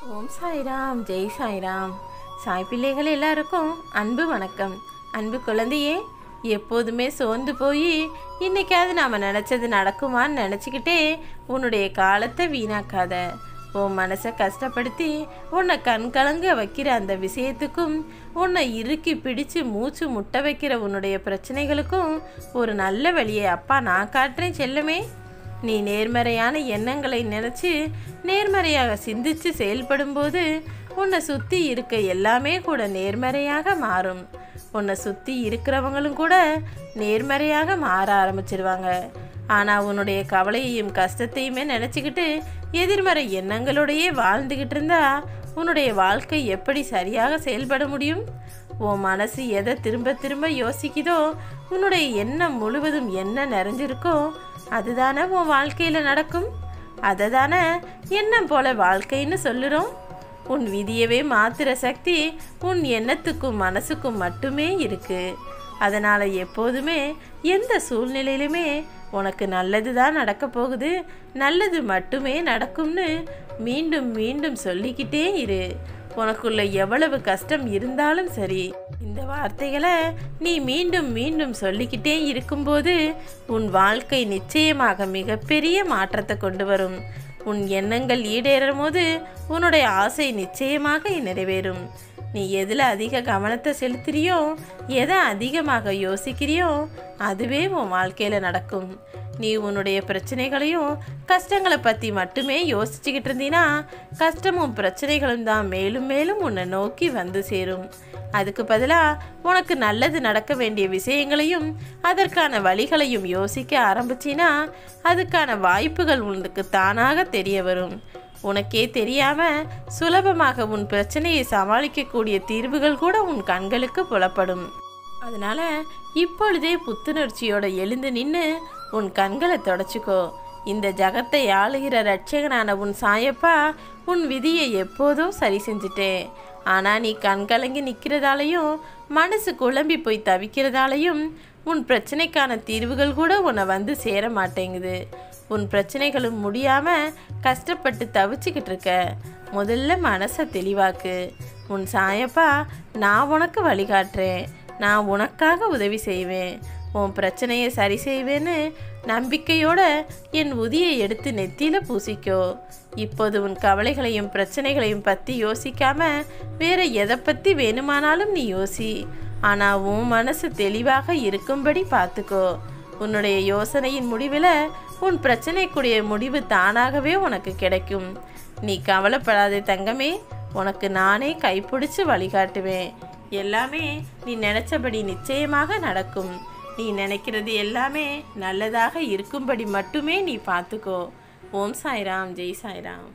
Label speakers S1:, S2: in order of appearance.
S1: ஓம் சாய்ராம் ஜெய் சாய்ராம் சாய் பிள்ளைகள் எல்லாருக்கும் அன்பு வணக்கம் அன்பு குழந்தையே எப்போதுமே சோர்ந்து போய் இன்னைக்காவது நாம் நினச்சது நடக்குமான்னு நினச்சிக்கிட்டே உன்னுடைய காலத்தை வீணாக்காத உன் மனசை கஷ்டப்படுத்தி உன்னை கண் கலங்க வைக்கிற அந்த விஷயத்துக்கும் உன்னை இறுக்கி பிடிச்சு மூச்சு முட்டை வைக்கிற உன்னுடைய பிரச்சனைகளுக்கும் ஒரு நல்ல வழியை அப்பா நான் காட்டுறேன் செல்லமே நீ நேர்மறையான எண்ணங்களை நினச்சி நேர்மறையாக சிந்திச்சு செயல்படும்போது உன்னை சுற்றி இருக்க எல்லாமே கூட நேர்மறையாக மாறும் உன்னை சுற்றி இருக்கிறவங்களும் கூட நேர்மறையாக மாற ஆரம்பிச்சிருவாங்க ஆனால் உன்னுடைய கவலையையும் கஷ்டத்தையுமே நினச்சிக்கிட்டு எதிர்மறை எண்ணங்களோடையே வாழ்ந்துக்கிட்டு இருந்தா உன்னுடைய வாழ்க்கை எப்படி சரியாக செயல்பட முடியும் உன் மனசு எதை திரும்ப திரும்ப யோசிக்குதோ உன்னுடைய எண்ணம் முழுவதும் என்ன நிறைஞ்சிருக்கோ அதுதானே உன் வாழ்க்கையில் நடக்கும் அதை தானே எண்ணம் போல வாழ்க்கைன்னு சொல்லுறோம் உன் விதியவே மாத்துற சக்தி உன் எண்ணத்துக்கும் மனசுக்கும் மட்டுமே இருக்கு அதனால் எப்போதுமே எந்த சூழ்நிலையிலுமே உனக்கு நல்லது தான் நடக்க போகுது நல்லது மட்டுமே நடக்கும்னு மீண்டும் மீண்டும் சொல்லிக்கிட்டே இரு உனக்குள்ள எவ்வளவு கஷ்டம் இருந்தாலும் சரி இந்த வார்த்தைகளை நீ மீண்டும் மீண்டும் சொல்லிக்கிட்டே இருக்கும்போது உன் வாழ்க்கை நிச்சயமாக மிகப்பெரிய மாற்றத்தை கொண்டு வரும் உன் எண்ணங்கள் ஈடேறும் போது உன்னுடைய ஆசை நிச்சயமாக நிறைவேறும் நீ எதில் அதிக கவனத்தை செலுத்துறியோ எதை அதிகமாக யோசிக்கிறியோ அதுவே உன் வாழ்க்கையில் நடக்கும் நீ உன்னுடைய பிரச்சனைகளையும் கஷ்டங்களை பற்றி மட்டுமே யோசிச்சுக்கிட்டு இருந்தீன்னா கஷ்டமும் பிரச்சனைகளும் தான் மேலும் மேலும் உன்னை நோக்கி வந்து சேரும் அதுக்கு பதிலாக உனக்கு நல்லது நடக்க வேண்டிய விஷயங்களையும் அதற்கான வழிகளையும் யோசிக்க ஆரம்பிச்சினா அதுக்கான வாய்ப்புகள் உனக்கு தானாக தெரிய வரும் உனக்கே தெரியாம சுலபமாக உன் பிரச்சனையை சமாளிக்கக்கூடிய தீர்வுகள் கூட உன் கண்களுக்கு புலப்படும் அதனால இப்பொழுதே புத்துணர்ச்சியோட எழுந்து நின்று உன் கண்களை தொடச்சிக்கோ இந்த ஜகத்தை ஆளுகிற ரட்சகனான உன் சாயப்பா உன் விதியை எப்போதோ சரி செஞ்சுட்டேன் ஆனால் நீ கண் கலங்கி நிற்கிறதாலையும் மனசு குழம்பி போய் தவிக்கிறதாலையும் உன் பிரச்சனைக்கான தீர்வுகள் கூட உன்னை வந்து சேர மாட்டேங்குது உன் பிரச்சனைகளும் முடியாமல் கஷ்டப்பட்டு தவிச்சுக்கிட்டு இருக்க முதல்ல மனசை தெளிவாக்கு உன் சாயப்பா நான் உனக்கு வழிகாட்டுறேன் நான் உனக்காக உதவி செய்வேன் உன் பிரச்சனையை சரி செய்வேன்னு நம்பிக்கையோட என் உதியை எடுத்து நெத்தியில பூசிக்கோ இப்போது உன் கவலைகளையும் பிரச்சனைகளையும் பற்றி யோசிக்காம வேற எதை பற்றி வேணுமானாலும் நீ யோசி ஆனால் உன் மனசு தெளிவாக இருக்கும்படி பார்த்துக்கோ உன்னுடைய யோசனையின் முடிவில் உன் பிரச்சனைக்குரிய முடிவு தானாகவே உனக்கு கிடைக்கும் நீ கவலைப்படாதே தங்கமே உனக்கு நானே கைப்பிடிச்சு வழிகாட்டுவேன் எல்லாமே நீ நினச்சபடி நிச்சயமாக நடக்கும் நீ நினைக்கிறது எல்லாமே நல்லதாக இருக்கும்படி மட்டுமே நீ பார்த்துக்கோ ஓம் சாய்ராம் ஜெய் சாய்ராம்